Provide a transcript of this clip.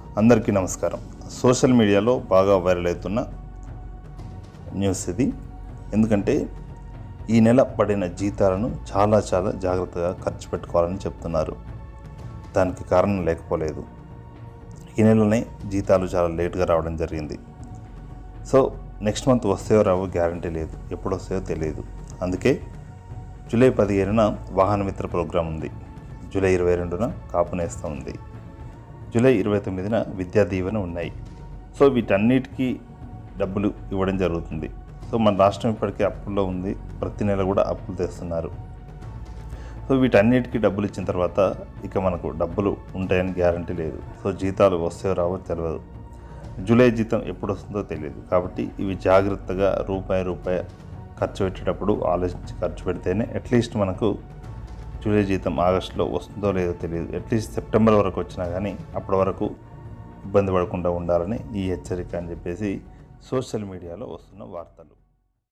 అందరికీ నమస్కారం సోషల్ మీడియాలో బాగా వైరల్ అవుతున్న న్యూస్ ఇది ఎందుకంటే ఈ నెల పడిన జీతాలను చాలా చాలా జాగ్రత్తగా ఖర్చు పెట్టుకోవాలని చెప్తున్నారు దానికి కారణం లేకపోలేదు ఈ నెలనే జీతాలు చాలా లేట్గా రావడం జరిగింది సో నెక్స్ట్ మంత్ వస్తాయో రావో గ్యారంటీ లేదు ఎప్పుడు వస్తాయో తెలియదు అందుకే జూలై పదిహేనున వాహన మిత్ర ప్రోగ్రాం ఉంది జూలై ఇరవై రెండున కాపు నేస్తం ఉంది జూలై ఇరవై తొమ్మిదిన విద్యా దీవెన ఉన్నాయి సో వీటన్నిటికీ డబ్బులు ఇవ్వడం జరుగుతుంది సో మన రాష్ట్రం ఇప్పటికే అప్పుల్లో ఉంది ప్రతి నెల కూడా అప్పులు తెస్తున్నారు సో వీటన్నిటికీ డబ్బులు ఇచ్చిన తర్వాత ఇక మనకు డబ్బులు ఉంటాయని గ్యారంటీ లేదు సో జీతాలు వస్తాయో రావో తెలియదు జూలై జీతం ఎప్పుడు వస్తుందో తెలియదు కాబట్టి ఇవి జాగ్రత్తగా రూపాయి రూపాయి ఖర్చు పెట్టేటప్పుడు ఆలోచించి ఖర్చు పెడితేనే అట్లీస్ట్ మనకు జూలై జీతం ఆగస్టులో వస్తుందో లేదో తెలియదు అట్లీస్ట్ సెప్టెంబర్ వరకు వచ్చినా కానీ అప్పటి వరకు ఇబ్బంది పడకుండా ఉండాలని ఈ హెచ్చరిక అని చెప్పేసి సోషల్ మీడియాలో వస్తున్న వార్తలు